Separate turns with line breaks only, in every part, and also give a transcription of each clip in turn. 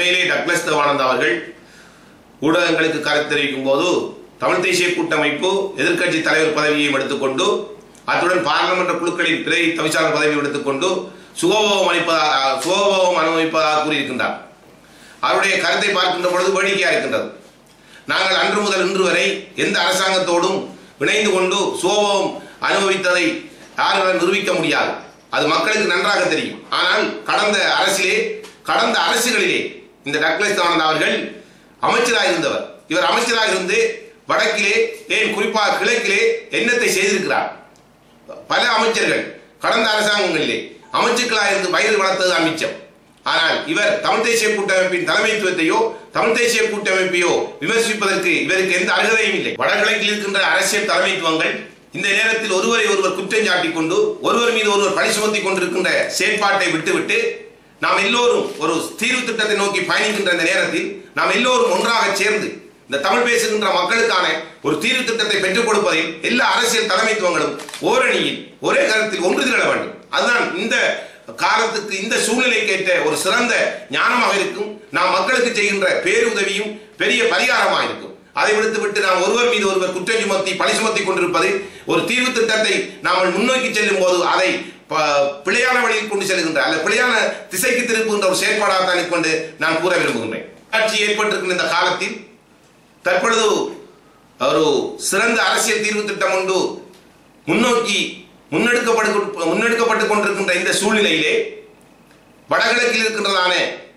அண்மையிலே டக்ளஸ் தேவானந்த் அவர்கள் ஊடகங்களுக்கு கருத்து தெரிவிக்கும் போது தமிழ் தேசிய கூட்டமைப்பு எதிர்க்கட்சி தலைவர் பதவியையும் எடுத்துக்கொண்டு அத்துடன் பாராளுமன்ற குழுக்களின் பிறை தவிசாளர் பதவியும் எடுத்துக்கொண்டு சுகோபவம் அளிப்பதாக சுகோபவம் அனுபவிப்பதாக கூறியிருக்கின்றார் அவருடைய கருத்தை பார்க்கின்ற பொழுது வேடிக்கையாக இருக்கின்றது நாங்கள் அன்று முதல் இன்று வரை எந்த அரசாங்கத்தோடும் இணைந்து கொண்டு சுகோபவம் அனுபவித்ததை யாராலும் நிரூபிக்க முடியாது அது மக்களுக்கு நன்றாக தெரியும் ஆனால் கடந்த அரசிலே கடந்த அரசுகளிலே இந்த டக்ளஸ் தேவானந்த் அவர்கள் அமைச்சராக இருந்தவர் இவர் அமைச்சராக இருந்து வடக்கிலே ஏன் குறிப்பாக கிழக்கிலே என்னத்தை செய்திருக்கிறார் பல அமைச்சர்கள் கடந்த அரசாங்கங்களிலே அமைச்சுக்களாக இருந்து வயிறு வளர்த்தது அமைச்சம் ஆனால் இவர் தமிழ் தேசிய கூட்டமைப்பின் தலைமைத்துவத்தையோ தமிழ் தேசிய கூட்டமைப்பையோ விமர்சிப்பதற்கு இவருக்கு எந்த அருகதையும் இல்லை வடகிழக்கில் இருக்கின்ற அரசியல் தலைமைத்துவங்கள் இந்த நேரத்தில் ஒருவரை ஒருவர் குற்றம் சாட்டிக் கொண்டு ஒருவர் மீது ஒருவர் பழி சுமத்திக் கொண்டிருக்கின்ற செயற்பாட்டை விட்டுவிட்டு நாம் எல்லோரும் ஒரு தீர்வு திட்டத்தை நோக்கி பயணிக்கின்ற இந்த நேரத்தில் நாம் எல்லோரும் ஒன்றாக சேர்ந்து இந்த தமிழ் பேசுகின்ற மக்களுக்கான ஒரு தீர்வு திட்டத்தை பெற்றுக் கொடுப்பதில் எல்லா அரசியல் தலைமைத்துவங்களும் ஓரணியில் ஒரே கருத்தில் ஒன்று திரள வேண்டும் அதுதான் இந்த காலத்துக்கு இந்த சூழ்நிலைக்கு ஏற்ற ஒரு சிறந்த ஞானமாக இருக்கும் நாம் மக்களுக்கு செய்கின்ற பேருதவியும் பெரிய பரிகாரமாக இருக்கும் அதை விடுத்துவிட்டு நாம் ஒருவர் மீது ஒருவர் குற்றம் சுமத்தி பழி சுமத்தி கொண்டிருப்பது ஒரு தீர்வு திட்டத்தை நாம் முன்னோக்கி செல்லும் போது அதை ப- பிழையான வழியில் கொண்டு செல்கின்ற அல்ல பிழையான திசைக்கு திருப்புகின்ற ஒரு செயற்பாடாக தான் கொண்டு நான் கூற விரும்புகின்றேன் ஆட்சி ஏற்பட்டிருக்கின்ற இந்த காலத்தில் தற்பொழுது ஒரு சிறந்த அரசியல் தீர்வு திட்டம் ஒன்று முன்னோக்கி முன்னெடுக்கப்படு முன்னெடுக்கப்பட்டுக் கொண்டிருக்கின்ற இந்த சூழ்நிலையிலே வடகிழக்கில் இருக்கின்றதான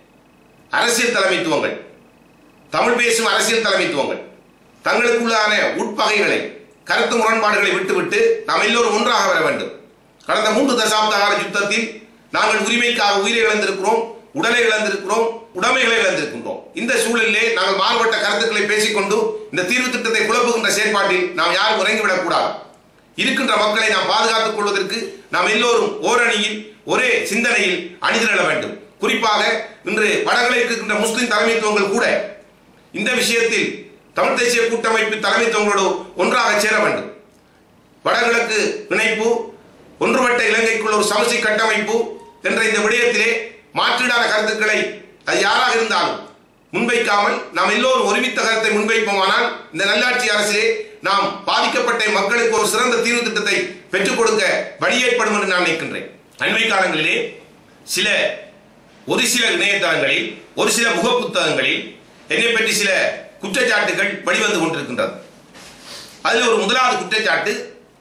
அரசியல் தலைமைத்துவங்கள் தமிழ் பேசும் அரசியல் தலைமைத்துவங்கள் தங்களுக்குள்ளான உட்பகைகளை கருத்து முரண்பாடுகளை விட்டுவிட்டு நாம் எல்லோரும் ஒன்றாக வர வேண்டும் கடந்த மூன்று தசாப்த கால யுத்தத்தில் நாங்கள் உரிமைக்காக உயிரை இழந்திருக்கிறோம் உடலை இழந்திருக்கிறோம் உடைமைகளை இழந்திருக்கின்றோம் இந்த சூழலிலே நாங்கள் மாறுபட்ட கருத்துக்களை பேசிக்கொண்டு இந்த தீர்வு திட்டத்தை குழப்புகின்ற செயற்பாட்டில் நாம் யாரும் இறங்கிவிடக் கூடாது இருக்கின்ற மக்களை நாம் பாதுகாத்துக் கொள்வதற்கு நாம் எல்லோரும் ஓரணியில் ஒரே சிந்தனையில் அணிதிரள வேண்டும் குறிப்பாக இன்று வடகிழக்கு இருக்கின்ற முஸ்லிம் தலைமைத்துவங்கள் கூட இந்த விஷயத்தில் தமிழ் தேசிய கூட்டமைப்பு தலைமைத்துவங்களோடு ஒன்றாக சேர வேண்டும் வடகிழக்கு இணைப்பு ஒன்றுபட்ட இலங்கைக்குள் ஒரு சமசி கட்டமைப்பு என்ற இந்த விடயத்திலே மாற்றீடான கருத்துக்களை அது யாராக இருந்தாலும் முன்வைக்காமல் நாம் எல்லோரும் ஒருமித்த கருத்தை முன்வைப்போமானால் இந்த நல்லாட்சி அரசிலே நாம் பாதிக்கப்பட்ட மக்களுக்கு ஒரு சிறந்த தீர்வு திட்டத்தை பெற்றுக் கொடுக்க வழி ஏற்படும் என்று நான் நினைக்கின்றேன் அண்மை காலங்களிலே சில ஒரு சில இணையதளங்களில் ஒரு சில முகப்புத்தகங்களில் என்னை பற்றி சில குற்றச்சாட்டுகள் வெளிவந்து கொண்டிருக்கின்றது அதில் ஒரு முதலாவது குற்றச்சாட்டு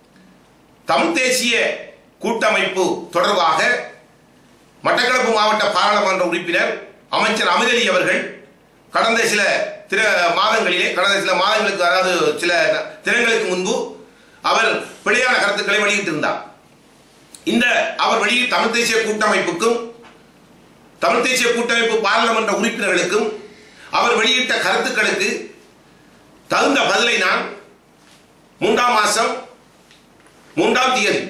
தமிழ் தேசிய கூட்டமைப்பு தொடர்பாக மட்டக்களப்பு மாவட்ட பாராளுமன்ற உறுப்பினர் அமைச்சர் அமிதலி அவர்கள் கடந்த சில திர மாதங்களிலே கடந்த சில மாதங்களுக்கு அதாவது சில தினங்களுக்கு முன்பு அவர் பிழையான கருத்துக்களை வெளியிட்டிருந்தார் இந்த அவர் வெளியிட்ட தமிழ் தேசிய கூட்டமைப்புக்கும் தமிழ் தேசிய கூட்டமைப்பு பாராளுமன்ற உறுப்பினர்களுக்கும் அவர் வெளியிட்ட கருத்துக்களுக்கு தகுந்த பதிலை நான் மூன்றாம் மாசம் மூன்றாம் தேதி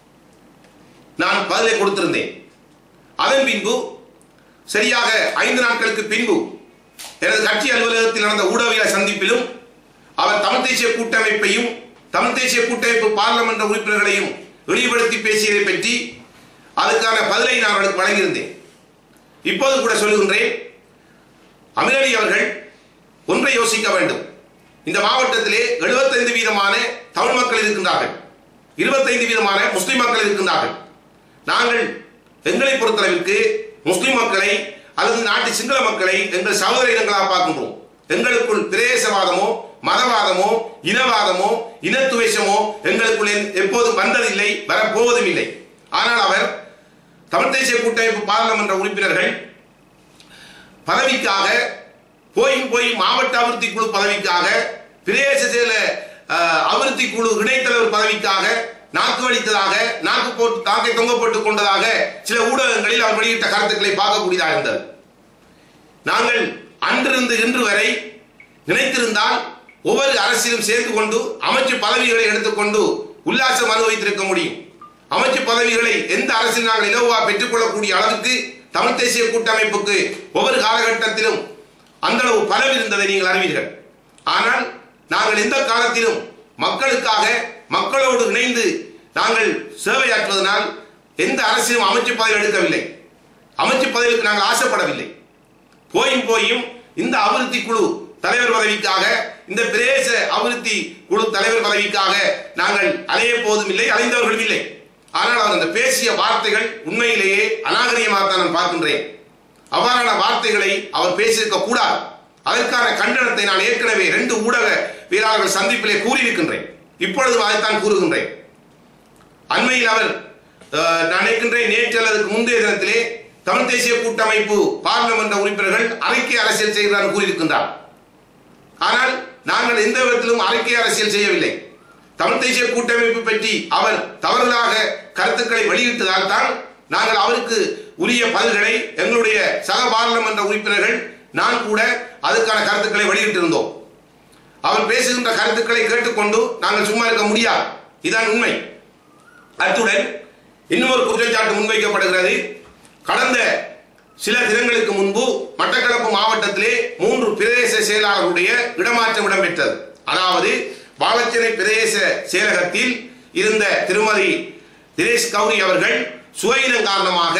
நான் பதிலை கொடுத்திருந்தேன் அதன் பின்பு சரியாக ஐந்து நாட்களுக்கு பின்பு எனது கட்சி அலுவலகத்தில் நடந்த ஊடகவியல் சந்திப்பிலும் அவர் தமிழ் தேசிய கூட்டமைப்பையும் தமிழ் தேசிய கூட்டமைப்பு பாராளுமன்ற உறுப்பினர்களையும் இழிவுபடுத்தி பேசியதை பற்றி அதுக்கான பதிலை நான் அவர்களுக்கு வழங்கியிருந்தேன் இப்போது கூட சொல்கின்றேன் அமிரலி அவர்கள் ஒன்றை யோசிக்க வேண்டும் இந்த மாவட்டத்திலே 75 வீதமான தமிழ் மக்கள் இருக்கின்றார்கள் 25 வீதமான முஸ்லிம் மக்கள் இருக்கின்றார்கள் நாங்கள் எங்களை பொறுத்தளவிற்கு முஸ்லிம் மக்களை அல்லது நாட்டு சிங்கள மக்களை எங்கள் சகோதர இனங்களாக பார்க்கின்றோம் எங்களுக்குள் பிரதேசவாதமோ மதவாதமோ இனவாதமோ இனத்துவேஷமோ எங்களுக்குள் எ- எப்போதும் வந்ததில்லை வரப்போவதும் இல்லை ஆனால் அவர் தமிழ் தேசிய கூட்டமைப்பு பாராளுமன்ற உறுப்பினர்கள் பதவிக்காக போய் போய் மாவட்ட அபிவிருத்தி குழு பதவிக்காக பிரதேச செயல அஹ், அபிவிருத்தி குழு இணைத்தலைவர் பதவிக்காக நாக்கு வலித்ததாக நாக்கு போட்டு நாக்கை தொங்க போட்டுக் கொண்டதாக சில ஊடகங்களில் அவர் வெளியிட்ட கருத்துக்களை பார்க்கக்கூடியதாக இருந்தது நாங்கள் அன்றிருந்து இன்று வரை நினைத்திருந்தால் ஒவ்வொரு அரசியலும் சேர்ந்து கொண்டு அமைச்சு பதவிகளை எடுத்துக்கொண்டு உல்லாசம் அனுபவித்திருக்க முடியும் அமைச்சு பதவிகளை எந்த அரசியல் நாங்கள் இலவா பெற்றுக்கொள்ளக்கூடிய அளவுக்கு தமிழ் தேசிய கூட்டமைப்புக்கு ஒவ்வொரு காலகட்டத்திலும் அந்த அளவு பலம் இருந்ததை நீங்கள் அறிவீர்கள் ஆனால் நாங்கள் எந்த காலத்திலும் மக்களுக்காக மக்களோடு இணைந்து நாங்கள் சேவையாற்றுவதனால் எந்த அரசியலும் அமைச்சு பதவி எடுக்கவில்லை அமைச்சு பதவிக்கு நாங்கள் ஆசைப்படவில்லை போயும் போயும் இந்த அபிவிருத்தி குழு தலைவர் பதவிக்காக இந்த பிரதேச அபிவிருத்தி குழு தலைவர் பதவிக்காக நாங்கள் அலைய போதும் இல்லை அலைந்தவர்களும் இல்லை ஆனால் அவர் அந்த பேசிய வார்த்தைகள் உண்மையிலேயே அநாகரிகமாகத்தான் நான் பார்க்கின்றேன் அவ்வாறான வார்த்தைகளை அவர் பேசியிருக்க கூடாது அதற்கான கண்டனத்தை நான் ஏற்கனவே ரெண்டு ஊடக வீரர்கள் சந்திப்பிலே கூறியிருக்கின்றேன் இப்பொழுது அதைத்தான் கூறுகின்றேன் அண்மையில் அவர் அஹ், நான் நினைக்கின்றேன் நேற்று அல்லது முந்தைய தினத்திலே தமிழ் தேசிய கூட்டமைப்பு பார்லிமென்ற உறுப்பினர்கள் அறிக்கை அரசியல் செய்கிறார் கூறியிருக்கின்றார் ஆனால் நாங்கள் எந்த விதத்திலும் அறிக்கை அரசியல் செய்யவில்லை தமிழ் தேசிய கூட்டமைப்பு பற்றி அவர் தவறுதலாக கருத்துக்களை வெளியிட்டதால் தான் நாங்கள் அவருக்கு உரிய பதில்களை எங்களுடைய சக பாராளுமன்ற உறுப்பினர்கள் நான் கூட அதுக்கான கருத்துக்களை வெளியிட்டிருந்தோம் அவர் பேசுகின்ற கருத்துக்களை கேட்டுக்கொண்டு நாங்கள் சும்மா இருக்க முடியாது இதுதான் உண்மை அத்துடன் இன்னொரு குற்றச்சாட்டு முன்வைக்கப்படுகிறது கடந்த சில தினங்களுக்கு முன்பு மட்டக்களப்பு மாவட்டத்திலே மூன்று பிரதேச செயலாளருடைய இடமாற்றம் இடம்பெற்றது அதாவது வாழச்சேனை பிரதேச செயலகத்தில் இருந்த திருமதி தினேஷ் கௌரி அவர்கள் சுயநலம் காரணமாக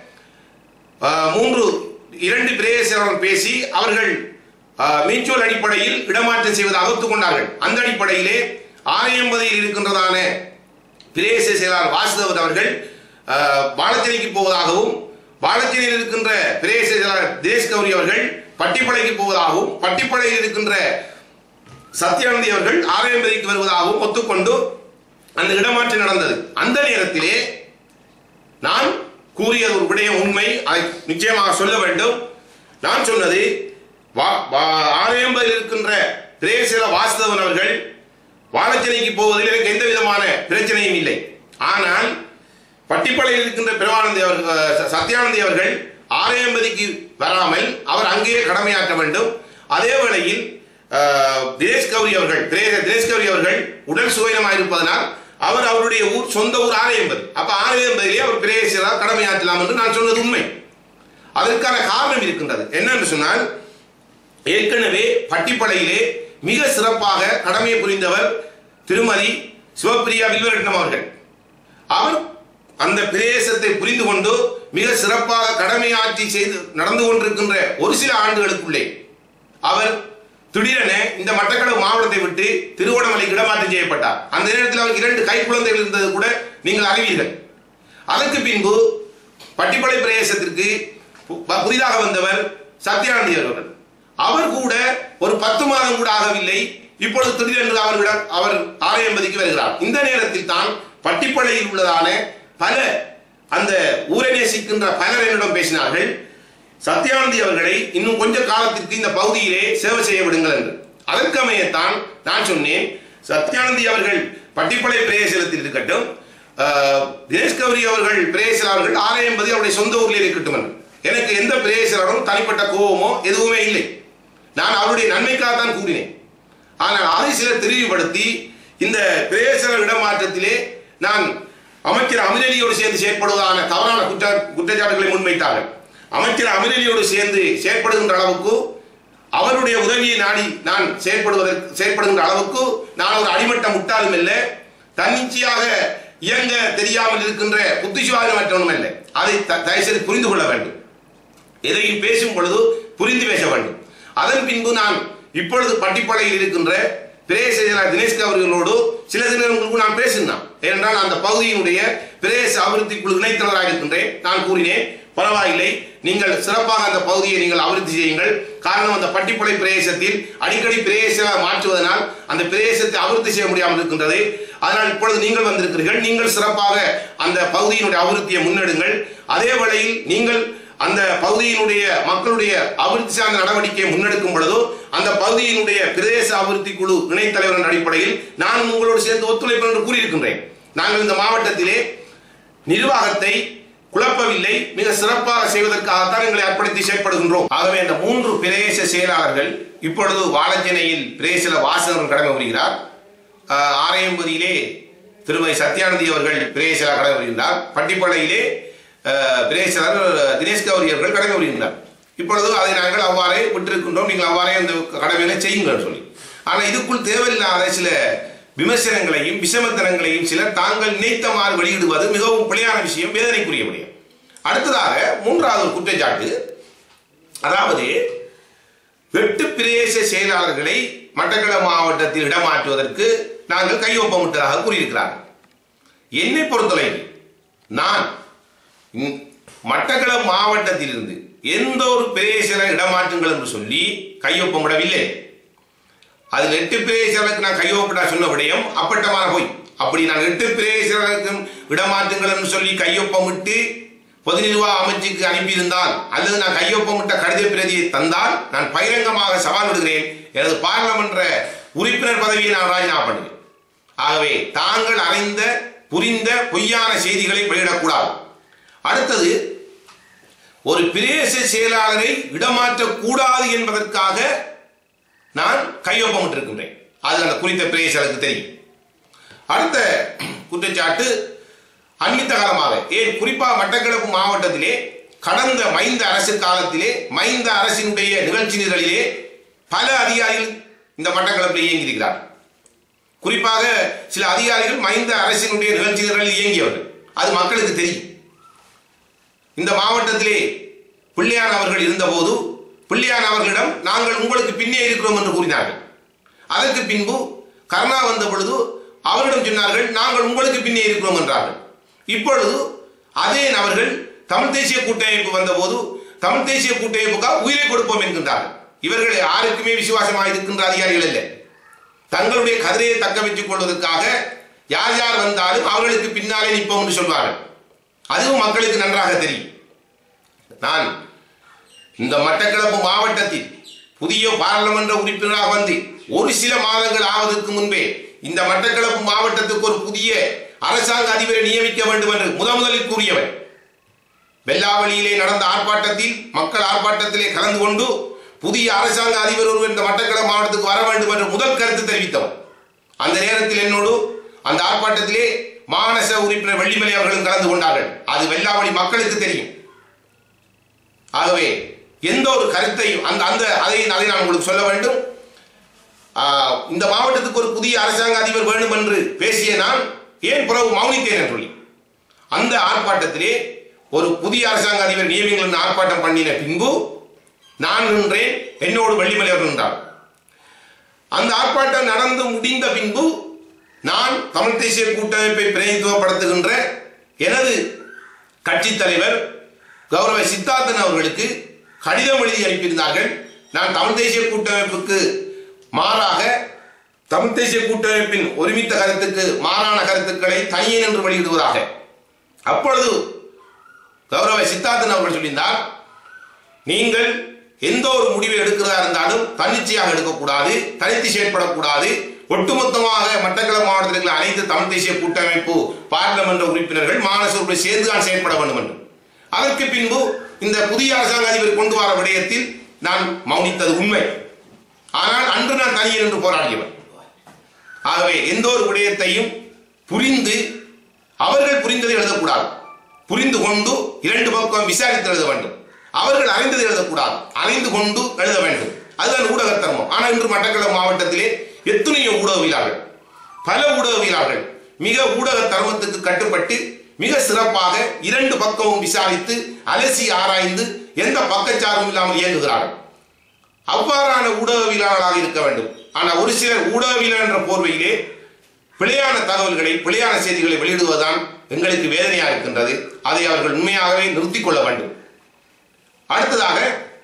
ஆஹ், மூன்று இரண்டு பிரதேசங்களுடன் பேசி அவர்கள் மியூச்சுவல் அடிப்படையில் இடமாற்றம் செய்வதாக ஒத்துக்கொண்டார்கள் அந்த அடிப்படையிலே ஆரையம்பதியில் இருக்கின்றதான பிரதேச செயலாளர் வாசுதேவன் அவர்கள் பாலச்சேரிக்கு போவதாகவும் பாலச்சேரியில் இருக்கின்ற பிரதேச செயலாளர் தினேஷ் கௌரி அவர்கள் பட்டிப்படைக்கு போவதாகவும் பட்டிப்படையில் இருக்கின்ற சத்யானந்தி அவர்கள் ஆரையம்பதிக்கு வருவதாகவும் ஒத்துக்கொண்டு அந்த இடமாற்றம் நடந்தது அந்த நேரத்திலே நான் கூறியது ஒரு விடயம் உண்மை அதை நிச்சயமாக சொல்ல வேண்டும் நான் சொன்னது வா- வா- ஆரையம்பதில் இருக்கின்ற பிரேசில வாசுதவன் அவர்கள் வாழச்சேனைக்கு போவதில் எனக்கு எந்த விதமான பிரச்சனையும் இல்லை ஆனால் பட்டிப்படையில் இருக்கின்ற பிரவானந்தி அவர்கள் அஹ், சத்யானந்தி அவர்கள் ஆரையம்பதிக்கு வராமல் அவர் அங்கேயே கடமையாற்ற வேண்டும் அதே வேளையில் அஹ், தினேஷ் கௌரி அவர்கள் திரே- தினேஷ் கௌரி அவர்கள் உடல் சுயனமாக இருப்பதனால் அவர் அவருடைய ஊர் சொந்த ஊர் ஆரையம்பதி அப்ப ஆரையம்பதியிலே அவர் பிரேசியராக கடமையாற்றலாம் என்று நான் சொன்னது உண்மை அதற்கான காரணம் இருக்கின்றது என்னன்னு சொன்னால் ஏற்கனவே பட்டிப்படையிலே மிக சிறப்பாக கடமையை புரிந்தவர் திருமதி சிவப்பிரியா வில்வரட்னம் அவர்கள் அவர் அந்த பிரதேசத்தை புரிந்து கொண்டு மிக சிறப்பாக கடமையாற்றி செய்து நடந்து கொண்டிருக்கின்ற ஒரு சில ஆண்டுகளுக்குள்ளே அவர் திடீரென இந்த மட்டக்களப்பு மாவட்டத்தை விட்டு திருவோணமலைக்கு இடமாற்றம் செய்யப்பட்டார் அந்த நேரத்தில் அவருக்கு இரண்டு கைக்குழந்தைகள் இருந்தது கூட நீங்கள் அறிவீர்கள் அதற்கு பின்பு பட்டிப்படை பிரதேசத்திற்கு பு- புதிதாக வந்தவர் சத்யானந்தி அவர்கள் அவர் கூட ஒரு பத்து மாதம் கூட ஆகவில்லை இப்பொழுது திடீரென்று அவர்களிடம் அவர் ஆரையம்பதிக்கு வருகிறார் இந்த நேரத்தில் தான் பட்டிப்படையில் உள்ளதான பல அந்த ஊரை நேசிக்கின்ற பலர் என்னிடம் பேசினார்கள் சத்யானந்தி அவர்களை இன்னும் கொஞ்ச காலத்திற்கு இந்த பகுதியிலே சேவை செய்ய விடுங்கள் என்று அதற்கமையத்தான் நான் சொன்னேன் சத்யானந்தி அவர்கள் பட்டிப்படை பிரதேசத்தில் இருக்கட்டும் ஆஹ், தினேஷ் கௌரி அவர்கள் பிரதேசர் அவர்கள் ஆலயம்பதி அவருடைய சொந்த ஊரில் இருக்கட்டும் என்று எனக்கு எந்த பிரதேசரும் தனிப்பட்ட கோபமோ எதுவுமே இல்லை நான் அவருடைய நன்மைக்காகத்தான் கூறினேன் ஆனால் அதை சிலர் தெளிவுபடுத்தி இந்த பிரதேச இடமாற்றத்திலே நான் அமைச்சர் அமிரலியோடு சேர்ந்து செயற்படுவதான தவறான குற்ற குற்றச்சாட்டுகளை முன்வைத்தார்கள் அமைச்சர் அமிரலியோடு சேர்ந்து செயற்படுகின்ற அளவுக்கு அவருடைய உதவியை நாடி நான் செயற்படுவதற்கு செயற்படுகின்ற அளவுக்கு நான் ஒரு அடிமட்ட முட்டாளும் இல்லை தன்னிச்சையாக இயங்க தெரியாமல் இருக்கின்ற புத்திசுவாதமற்றவனும் இல்லை அதை த- தயவுசெய்து புரிந்து கொள்ள வேண்டும் எதையும் பேசும் பொழுது புரிந்து பேச வேண்டும் அதன் பின்பு நான் இப்பொழுது பட்டிப்படையில் இருக்கின்ற பிரதேச செயலாளர் தினேஷ் அவர்களோடு சில தினங்களுக்கு நான் பேசினேன் ஏனென்றால் அந்த பகுதியினுடைய பிரதேச அபிவிருத்தி குழு இணைத்தவராக இருக்கின்றேன் நான் கூறினேன் பரவாயில்லை நீங்கள் சிறப்பாக அந்த பகுதியை நீங்கள் அபிவிருத்தி செய்யுங்கள் காரணம் அந்த பட்டிப்படை பிரதேசத்தில் அடிக்கடி பிரதேச மாற்றுவதனால் அந்த பிரதேசத்தை அபிவிருத்தி செய்ய முடியாமல் இருக்கின்றது அதனால் இப்பொழுது நீங்கள் வந்திருக்கிறீர்கள் நீங்கள் சிறப்பாக அந்த பகுதியினுடைய அபிவிருத்தியை முன்னெடுங்கள் அதே வேளையில் நீங்கள் அந்த பகுதியினுடைய மக்களுடைய அபிவிருத்தி சார்ந்த நடவடிக்கையை முன்னெடுக்கும் பொழுதோ அந்த பகுதியினுடைய பிரதேச அபிவிருத்தி குழு இணைத் தலைவர் என்ற அடிப்படையில் நான் உங்களோடு சேர்ந்து ஒத்துழைப்பு என்று கூறியிருக்கின்றேன் நாங்கள் இந்த மாவட்டத்திலே நிர்வாகத்தை குழப்பவில்லை மிக சிறப்பாக செய்வதற்காகத்தான் எங்களை அர்ப்பணித்து செயற்படுகின்றோம் ஆகவே இந்த மூன்று பிரதேச செயலாளர்கள் இப்பொழுது வாழச்சேனையில் பிரதேச வாசகர் கடமை புரிகிறார் ஆஹ், ஆரையம்பதியிலே திருமதி சத்யானந்தி அவர்கள் பிரதேச கடமை புரிகின்றார் பட்டிப்படையிலே ஆஹ், பிரதேசர் தினேஷ் கௌரி அவர்கள் கடமை புரிகின்றார் இப்பொழுது அதை நாங்கள் அவ்வாறே விட்டிருக்கின்றோம் நீங்கள் அவ்வாறே அந்த கடமைகளை செய்யுங்கள் சொல்லி ஆனால் இதுக்குள் தேவையில்லாத சில விமர்சனங்களையும் விஷமத்தனங்களையும் சிலர் தாங்கள் நினைத்தமாறு வெளியிடுவது மிகவும் பிழையான விஷயம் வேதனைக்குரிய விடயம் அடுத்ததாக மூன்றாவது ஒரு குற்றச்சாட்டு அதாவது எட்டு பிரதேச செயலாளர்களை மட்டக்களப்பு மாவட்டத்தில் இடமாற்றுவதற்கு நாங்கள் கையொப்பமிட்டதாக கூறியிருக்கிறார்கள் என்னை பொறுத்தவரை நான் ம், மட்டக்களப்பு மாவட்டத்திலிருந்து எந்த ஒரு பிரதேச இடமாற்றுங்கள் என்று சொல்லி கையொப்பமிடவில்லை அதில் எட்டு பிரதேசங்களுக்கு நான் கையொப்பிட்டா சொன்ன விடயம் அப்பட்டமான போய் அப்படி நான் எட்டு பிரதேசங்களுக்கும் இடமாற்றுங்கள் என்று சொல்லி கையொப்பமிட்டு பொது நிர்வாக அமைச்சுக்கு அனுப்பியிருந்தால் அல்லது நான் கையொப்பமிட்ட கடித பிரதியை தந்தால் நான் பகிரங்கமாக சவால் விடுகிறேன் எனது பாராளுமன்ற உறுப்பினர் பதவியை நான் ராஜினாமா பண்ணுவேன் ஆகவே தாங்கள் அறிந்த புரிந்த பொய்யான செய்திகளை வெளியிடக்கூடாது அடுத்தது ஒரு பிரதேச செயலாளரை இடமாற்றக்கூடாது என்பதற்காக நான் கையொப்பமிட்டிருக்கின்றேன் அது அந்த குறித்த பிரதேசங்களுக்கு தெரியும் அடுத்த குற்றச்சாட்டு அண்மித்த காலமாக ஏன் குறிப்பாக மட்டக்களப்பு மாவட்டத்திலே கடந்த மைந்த அரசு காலத்திலே மைந்த அரசினுடைய நிகழ்ச்சி நிரலிலே பல அதிகாரிகள் இந்த மட்டக்களப்பில் இயங்கியிருக்கிறார் குறிப்பாக சில அதிகாரிகள் மைந்த அரசினுடைய நிகழ்ச்சி நிரலில் இயங்கியவர்கள் அது மக்களுக்கு தெரியும் இந்த மாவட்டத்திலே பிள்ளையான் அவர்கள் இருந்தபோது பிள்ளையான் அவர்களிடம் நாங்கள் உங்களுக்கு பின்னே இருக்கிறோம் என்று கூறினார்கள் அதற்கு பின்பு கருணா வந்த பொழுது அவரிடம் சொன்னார்கள் நாங்கள் உங்களுக்கு பின்னே இருக்கிறோம் என்றார்கள் இப்பொழுது அதே நபர்கள் தமிழ் தேசிய கூட்டமைப்பு வந்தபோது தமிழ் தேசிய கூட்டமைப்புக்காக உயிரை கொடுப்போம் என்கின்றார்கள் இவர்கள் யாருக்குமே விசுவாசமாக இருக்கின்ற அதிகாரிகள் இல்லை தங்களுடைய கதிரையை தக்க வைத்துக் கொள்வதற்காக யார் யார் வந்தாலும் அவர்களுக்கு பின்னாலே நிற்போம் என்று சொல்வார்கள் அதுவும் மக்களுக்கு நன்றாக தெரியும் நான் இந்த மட்டக்களப்பு மாவட்டத்தில் புதிய பாராளுமன்ற உறுப்பினராக வந்து ஒரு சில மாதங்கள் ஆவதற்கு முன்பே இந்த மட்டக்களப்பு மாவட்டத்துக்கு ஒரு புதிய அரசாங்க அதிபரை நியமிக்க வேண்டும் என்று முத முதலில் கூறியவர் வெள்ளாவளியிலே நடந்த ஆர்ப்பாட்டத்தில் மக்கள் ஆர்ப்பாட்டத்திலே கலந்து கொண்டு புதிய அரசாங்க அதிபர் ஒருவர் இந்த மட்டக்களப்பு மாவட்டத்துக்கு வர வேண்டும் என்று முதல் கருத்து தெரிவித்தவர் அந்த நேரத்தில் என்னோடு அந்த ஆர்ப்பாட்டத்திலே மாநச உறுப்பினர் வெள்ளிமலை அவர்களும் கலந்து கொண்டார்கள் அது வெள்ளாவளி மக்களுக்கு தெரியும் ஆகவே எந்த ஒரு கருத்தையும் அந்த அந்த அதை அதை நான் உங்களுக்கு சொல்ல வேண்டும் ஆஹ், இந்த மாவட்டத்துக்கு ஒரு புதிய அரசாங்க அதிபர் வேண்டும் என்று பேசிய நான் ஏன் பிறகு மௌனித்தேன் என்று சொல்லி அந்த ஆர்ப்பாட்டத்திலே ஒரு புதிய அரசாங்க அதிபர் நியமிங்கள் என்று ஆர்ப்பாட்டம் பண்ணின பின்பு நான் நின்றேன் என்னோடு வெள்ளிமலை அவர்கள் நின்றார் அந்த ஆர்ப்பாட்டம் நடந்து முடிந்த பின்பு நான் தமிழ் தேசிய கூட்டமைப்பை பிரதிநிதித்துவப்படுத்துகின்ற எனது கட்சித் தலைவர் கௌரவ சித்தார்த்தன் அவர்களுக்கு கடிதம் எழுதி அனுப்பியிருந்தார்கள் நான் தமிழ் தேசிய கூட்டமைப்புக்கு மாறாக தமிழ் தேசிய கூட்டமைப்பின் ஒருமித்த கருத்துக்கு மாறான கருத்துக்களை தனியே நின்று வெளியிடுவதாக அப்பொழுது கௌரவ சித்தார்த்தன் அவர்கள் சொல்லியிருந்தார் நீங்கள் எந்த ஒரு முடிவை எடுக்கிறதா இருந்தாலும் தன்னிச்சையாக எடுக்கக்கூடாது தனித்து செயற்படக்கூடாது ஒட்டுமொத்தமாக மட்டக்களப்பு மாவட்டத்தில் இருக்கிற அனைத்து தமிழ் தேசிய கூட்டமைப்பு பாராளுமன்ற உறுப்பினர்கள் மாநச உறுப்பினர் சேர்ந்து தான் செயற்பட வேண்டும் என்று அதற்கு பின்பு இந்த புதிய அரசாங்க அதிபர் கொண்டு வர விடயத்தில் நான் மௌனித்தது உண்மை ஆனால் அன்று நான் தனியே நின்று போராடியவன் ஆகவே எந்த ஒரு விடயத்தையும் புரிந்து அவர்கள் புரிந்ததை எழுதக்கூடாது புரிந்து கொண்டு இரண்டு பக்கம் விசாரித்து எழுத வேண்டும் அவர்கள் அறிந்ததை எழுதக்கூடாது அறிந்து கொண்டு எழுத வேண்டும் அதுதான் ஊடக தர்மம் ஆனால் இன்று மட்டக்களப்பு மாவட்டத்திலே எத்தனையோ ஊடகவியலாளர்கள் பல ஊடகவியலாளர்கள் மிக ஊடக தர்மத்துக்கு கட்டுப்பட்டு மிக சிறப்பாக இரண்டு பக்கமும் விசாரித்து அலசி ஆராய்ந்து எந்த பக்கச்சார்பும் இல்லாமல் இயங்குகிறார்கள் அவ்வாறான ஊடகவியலாளர்களாக இருக்க வேண்டும் ஆனால் ஒரு சிலர் ஊடகவியலாளர் என்ற போர்வையிலே பிழையான தகவல்களை பிழையான செய்திகளை வெளியிடுவதுதான் எங்களுக்கு வேதனையாக இருக்கின்றது அதை அவர்கள் உண்மையாகவே நிறுத்திக் கொள்ள வேண்டும் அடுத்ததாக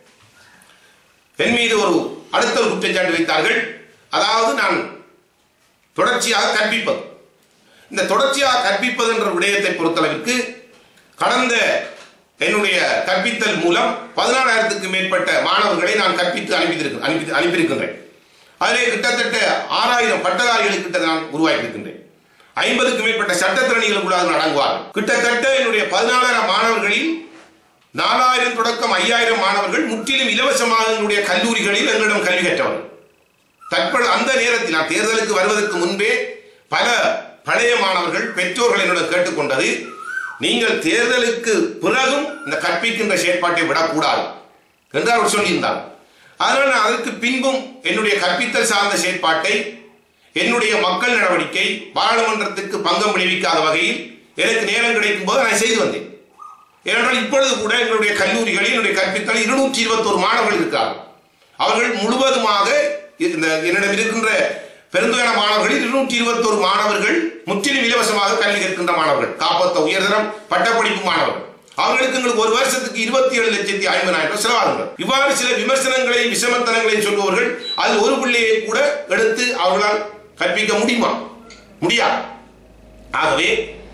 என் மீது ஒரு அடுத்த ஒரு குற்றச்சாட்டு வைத்தார்கள் அதாவது நான் தொடர்ச்சியாக கற்பிப்பது இந்த தொடர்ச்சியாக கற்பிப்பது என்ற விடயத்தை பொறுத்தளவிற்கு கடந்த என்னுடைய கற்பித்தல் மூலம் பதினாலாயிரத்துக்கு மேற்பட்ட மாணவர்களை நான் கற்பித்து அனுப்பியிருக்க அனுப்பி அனுப்பியிருக்கின்றேன் அதிலே கிட்டத்தட்ட ஆறாயிரம் பட்டதாரிகளை கிட்ட நான் உருவாக்கியிருக்கின்றேன் ஐம்பதுக்கு மேற்பட்ட சட்டத்திறனிகளுக்குள்ள அதில் அடங்குவார்கள் கிட்டத்தட்ட என்னுடைய பதினாலாயிரம் மாணவர்களில் நாலாயிரம் தொடக்கம் ஐயாயிரம் மாணவர்கள் முற்றிலும் இலவசமாக என்னுடைய கல்லூரிகளில் எங்களிடம் கல்வி கற்றவர்கள் தற்போது அந்த நேரத்தில் நான் தேர்தலுக்கு வருவதற்கு முன்பே பல பழைய மாணவர்கள் பெற்றோர்கள் என்னிடம் கேட்டுக்கொண்டது நீங்கள் தேர்தலுக்கு பிறகும் இந்த கற்பிக்கின்ற செயற்பாட்டை விடக்கூடாது என்று அவர் சொல்லியிருந்தார் அதனால் நான் அதற்கு பின்பும் என்னுடைய கற்பித்தல் சார்ந்த செயற்பாட்டை என்னுடைய மக்கள் நடவடிக்கை பாராளுமன்றத்துக்கு பங்கம் விளைவிக்காத வகையில் எனக்கு நேரம் கிடைக்கும் போது நான் செய்து வந்தேன் ஏனென்றால் இப்பொழுது கூட எங்களுடைய கல்லூரிகளில் என்னுடைய கற்பித்தல் இருநூற்றி இருபத்தோரு மாணவர்கள் இருக்கிறார்கள் அவர்கள் முழுவதுமாக இந்த என்னிடம் இருக்கின்ற பெருந்தொகையான மாணவர்களில் இருநூற்றி இருபத்தோரு மாணவர்கள் முற்றிலும் இலவசமாக கல்வி கற்கின்ற மாணவர்கள் காப்பத்த உயர்தரம் பட்டப்படிப்பு மாணவர்கள் அவர்களுக்கு எங்களுக்கு ஒரு வருஷத்துக்கு இருபத்தி ஏழு லட்சத்தி ஐம்பதாயிரம் ரூபாய் செலவாகுங்கள் இவ்வாறு சில விமர்சனங்களையும் விஷமத்தனங்களையும் சொல்பவர்கள் அதில் ஒரு பிள்ளையை கூட எடுத்து அவர்களால் கற்பிக்க முடியுமா முடியாது ஆகவே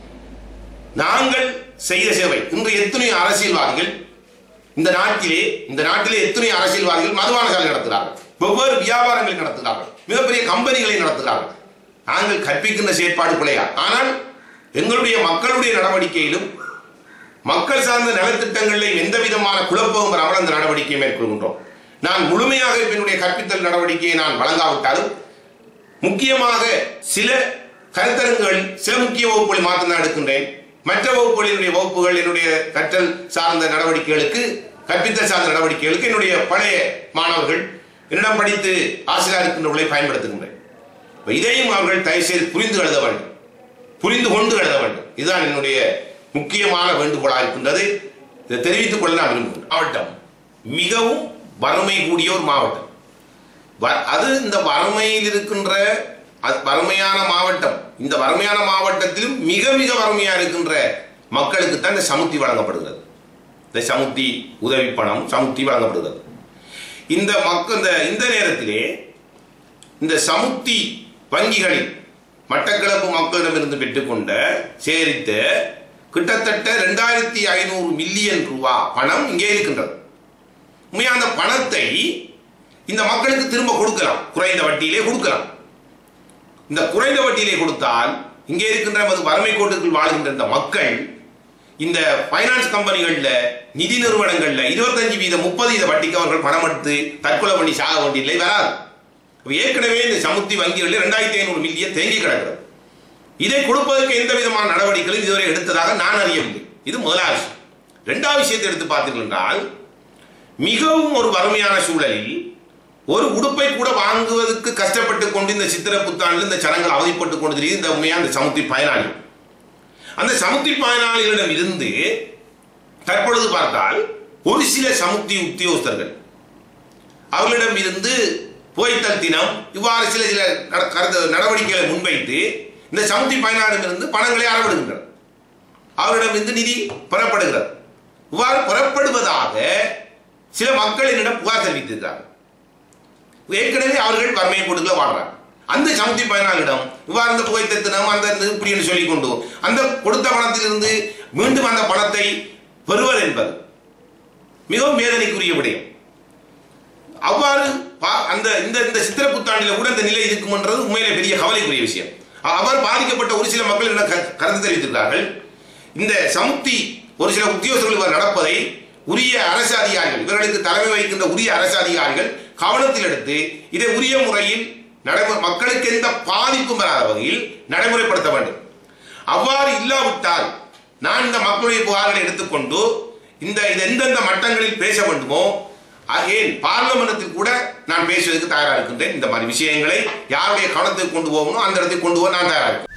நாங்கள் செய்த சேவை இன்று எத்தனை அரசியல்வாதிகள் இந்த நாட்டிலே இந்த நாட்டிலே எத்தனை அரசியல்வாதிகள் மதுபான சாலை நடத்துகிறார்கள் வெவ்வேறு வியாபாரங்களை நடத்துகிறார்கள் மிகப்பெரிய கம்பெனிகளை நடத்துகிறார்கள் நாங்கள் கற்பிக்கின்ற செயற்பாடு பிழையா ஆனால் எங்களுடைய மக்களுடைய நடவடிக்கையிலும் மக்கள் சார்ந்த நலத்திட்டங்களில் எந்த விதமான குழப்பமும் வராமல் அந்த நடவடிக்கையை மேற்கொள்கின்றோம் நான் முழுமையாக என்னுடைய கற்பித்தல் நடவடிக்கையை நான் வழங்காவிட்டாலும் முக்கியமாக சில கருத்தரங்குகள் சில முக்கிய வகுப்புகளை மாற்றம் தான் எடுக்கின்றேன் மற்ற வகுப்புகளினுடைய வகுப்புகள் என்னுடைய கற்றல் சார்ந்த நடவடிக்கைகளுக்கு கற்பித்தல் சார்ந்த நடவடிக்கைகளுக்கு என்னுடைய பழைய மாணவர்கள் என்னிடம் படித்து ஆசிரியர் இருக்கின்றவர்களை பயன்படுத்துகின்றேன் இப்ப இதையும் அவர்கள் தயவு செய்து புரிந்து எழுத வேண்டும் புரிந்து கொண்டு எழுத வேண்டும் இதுதான் என்னுடைய முக்கியமான வேண்டுகோளாக இருக்கின்றது இதை தெரிவித்துக் கொள்ள நான் விரும்புகிறேன் மாவட்டம் மிகவும் வறுமை கூடிய ஒரு மாவட்டம் வ- அது இந்த வறுமையில் இருக்கின்ற அது வறுமையான மாவட்டம் இந்த வறுமையான மாவட்டத்திலும் மிக மிக வறுமையா இருக்கின்ற மக்களுக்கு தான் இந்த சமுத்தி வழங்கப்படுகிறது இந்த சமுத்தி உதவி பணம் சமுத்தி வழங்கப்படுகிறது இந்த மக்கள் இந்த இந்த நேரத்திலே இந்த சமுத்தி வங்கிகளில் மட்டக்களப்பு மக்களிடமிருந்து பெற்றுக்கொண்ட சேரித்த கிட்டத்தட்ட ரெண்டாயிரத்தி ஐநூறு மில்லியன் ரூபா பணம் இங்கே இருக்கின்றது உண்மையா அந்த பணத்தை இந்த மக்களுக்கு திரும்ப கொடுக்கலாம் குறைந்த வட்டியிலே கொடுக்கலாம் இந்த குறைந்த வட்டியிலே கொடுத்தால் இங்கே இருக்கின்ற நமது வறுமை கோட்டுக்குள் வாழ்கின்ற இந்த மக்கள் இந்த பைனான்ஸ் கம்பெனிகள்ல நிதி நிறுவனங்கள்ல இருபத்தஞ்சு வீத முப்பது வீத வட்டிக்கு அவர்கள் பணம் எடுத்து தற்கொலை பண்ணி சாக வேண்டிய நிலை வராது அப்ப ஏற்கனவே இந்த சமுத்தி வங்கிகளில் ரெண்டாயிரத்தி ஐநூறு மில்லியன் தேங்கி கிடக்கிறது இதை கொடுப்பதற்கு எந்த விதமான நடவடிக்கைகளும் இதுவரை எடுத்ததாக நான் அறியவில்லை இது முதலாவது விஷயம் இரண்டாவது விஷயத்தை எடுத்து பார்த்தீர்கள் என்றால் மிகவும் ஒரு வறுமையான சூழலில் ஒரு உடுப்பை கூட வாங்குவதற்கு கஷ்டப்பட்டு கொண்டு இந்த சித்திர புத்தாண்டில் இந்த சனங்கள் அவதிப்பட்டு கொண்டு தெரியுது இந்த உண்மையா அந்த சமுத்தி பயனாளி அந்த சமுத்தி பயனாளிகளிடம் இருந்து தற்பொழுது பார்த்தால் ஒரு சில சமுத்தி உத்தியோகஸ்தர்கள் அவர்களிடம் இருந்து போய்த்தல் தினம் இவ்வாறு சில சில கட- கருத்து நடவடிக்கைகளை முன்வைத்து இந்த சமுத்தி பயனாளிடமிருந்து பணங்களை அறவிடுகின்றனர் அவரிடமிருந்து நிதி பெறப்படுகிறது இவ்வாறு பெறப்படுவதாக சில மக்கள் என்னிடம் புகார் தெரிவித்திருக்கிறார்கள் ஏற்கனவே அவர்கள் வறுமை கொடுக்கல வாழ்றாங்க அந்த சமுத்தி பயனாளிடம் இவ்வாறு இந்த புகைத்தத்தினம் அந்த இந்த இப்படின்னு சொல்லிக் கொண்டு அந்த கொடுத்த பணத்திலிருந்து மீண்டும் அந்த பணத்தை பெறுவது என்பது மிகவும் வேதனைக்குரிய விடயம் அவ்வாறு பா- அந்த இந்த இந்த சித்திர புத்தாண்டில கூட இந்த நிலை இருக்கும்ன்றது உண்மையிலே பெரிய கவலைக்குரிய விஷயம் அ- அவர் பாதிக்கப்பட்ட ஒரு சில மக்கள் என்ன க- கருத்து தெரிவித்திருக்கிறார்கள் இந்த சமுத்தி ஒரு சில உத்தியோகர்கள் இவர் நடப்பதை உரிய அரசு அதிகாரிகள் இவர்களுக்கு தலைமை வகிக்கின்ற உரிய அரசு அதிகாரிகள் கவனத்தில் எடுத்து இதை உரிய முறையில் நடைமுறை மக்களுக்கு எந்த பாதிப்பும் வராத வகையில் நடைமுறைப்படுத்த வேண்டும் அவ்வாறு இல்லாவிட்டால் நான் இந்த மக்களுடைய புகார்களை எடுத்துக்கொண்டு இந்த இது எந்தெந்த மட்டங்களில் பேச வேண்டுமோ ஏன் பார்லமெண்டத்தில் கூட நான் பேசுவதற்கு தயாராக இருக்கின்றேன் இந்த மாதிரி விஷயங்களை யாருடைய கவனத்துக்கு கொண்டு போகணும் அந்த இடத்துக்கு கொண்டு போக நான் தயாராக இருக்கேன்